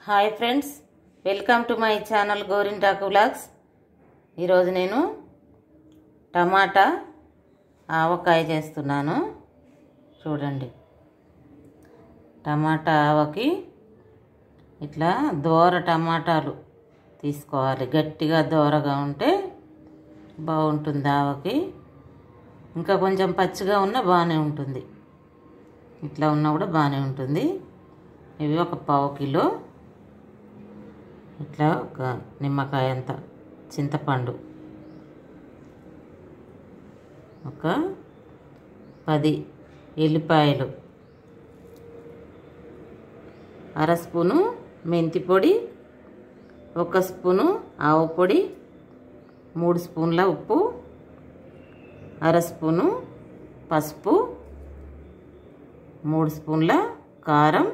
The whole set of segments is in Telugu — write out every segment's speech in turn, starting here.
hi friends welcome to my channel Gorintaku vlogs ఈరోజు నేను టమాటా ఆవకాయ చేస్తున్నాను చూడండి టమాటా ఆవకి ఇట్లా దోర టమాటాలు తీసుకోవాలి గట్టిగా దోరగా ఉంటే బాగుంటుంది ఆవకి ఇంకా కొంచెం పచ్చిగా ఉన్నా బాగానే ఉంటుంది ఇట్లా ఉన్నా కూడా బాగానే ఉంటుంది ఇవి ఒక పావు కిలో ఇట్లా ఒక నిమ్మకాయ అంత చింతపండు ఒక పది ఎల్లిపాయలు అర స్పూను మెంతి పొడి ఒక స్పూను ఆవు పొడి మూడు స్పూన్ల ఉప్పు అర స్పూను పసుపు మూడు స్పూన్ల కారం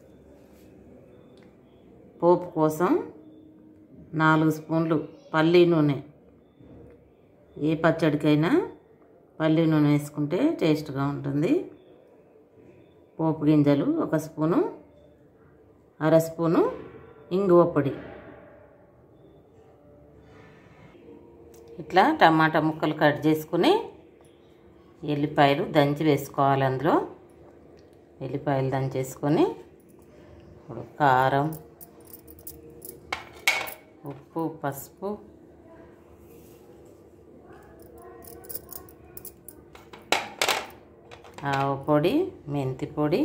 పోపు కోసం నాలుగు స్పూన్లు పల్లి నూనె ఏ పచ్చడికైనా పల్లి నూనె వేసుకుంటే టేస్ట్గా ఉంటుంది పోపు గింజలు ఒక స్పూను అర స్పూను ఇంగువ పొడి ఇట్లా టమాటా ముక్కలు కట్ చేసుకుని ఎల్లిపాయలు దంచి వేసుకోవాలి అందులో ఎల్లిపాయలు దంచేసుకొని ఇప్పుడు కారం ఉప్పు పసుపు ఆవు పొడి మెంతి పొడి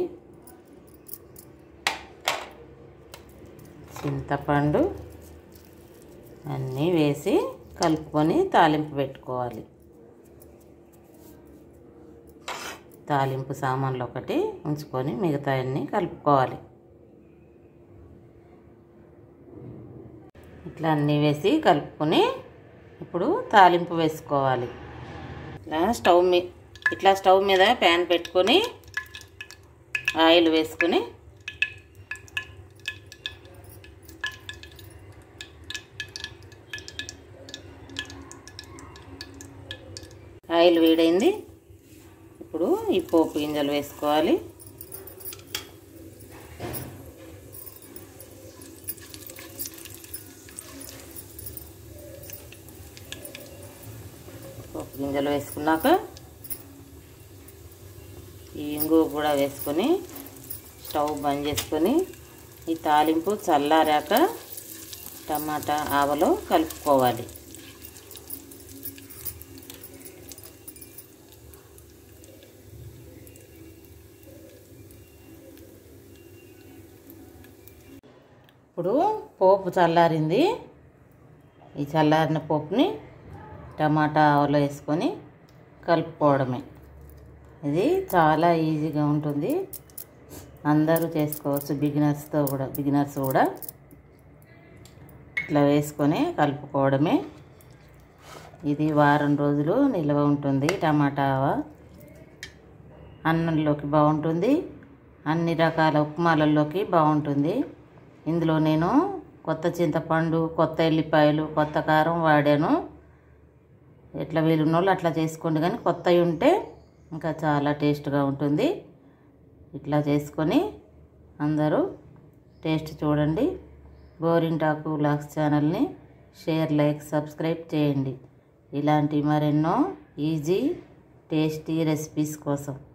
చింతపండు అన్నీ వేసి కలుపుకొని తాలింపు పెట్టుకోవాలి తాలింపు సామాన్లు ఒకటి ఉంచుకొని మిగతా అన్నీ కలుపుకోవాలి ఇట్లా అన్నీ వేసి కలుపుకొని ఇప్పుడు తాలింపు వేసుకోవాలి ఇట్లా స్టవ్ మీ ఇట్లా స్టవ్ మీద ప్యాన్ పెట్టుకొని ఆయిల్ వేసుకొని ఆయిల్ వేడైంది ఇప్పుడు ఈ పోపు గింజలు వేసుకోవాలి పోపు గింజలు వేసుకున్నాక ఈ ఇంగు కూడా వేసుకొని స్టవ్ బంద్ చేసుకొని ఈ తాలింపు చల్లారాక టమాటా ఆవలో కలుపుకోవాలి ఇప్పుడు పోపు చల్లారింది ఈ చల్లారిన పోపుని టమాటా ఆవలో వేసుకొని కలుపుకోవడమే ఇది చాలా ఈజీగా ఉంటుంది అందరూ చేసుకోవచ్చు బిగినర్స్తో కూడా బిగినర్స్ కూడా ఇట్లా వేసుకొని కలుపుకోవడమే ఇది వారం రోజులు నిల్వ ఉంటుంది టమాటా ఆవ అన్నంలోకి బాగుంటుంది అన్ని రకాల ఉప్మాలలోకి బాగుంటుంది ఇందులో నేను కొత్త చింతపండు కొత్త ఎల్లిపాయలు కొత్త కారం వాడాను ఎట్లా వీలున్నోళ్ళు అట్లా చేసుకోండి కానీ కొత్తవి ఉంటే ఇంకా చాలా టేస్ట్గా ఉంటుంది ఇట్లా చేసుకొని అందరూ టేస్ట్ చూడండి గోరింటాకు వ్లాగ్స్ ఛానల్ని షేర్ లైక్ సబ్స్క్రైబ్ చేయండి ఇలాంటి మరెన్నో ఈజీ టేస్టీ రెసిపీస్ కోసం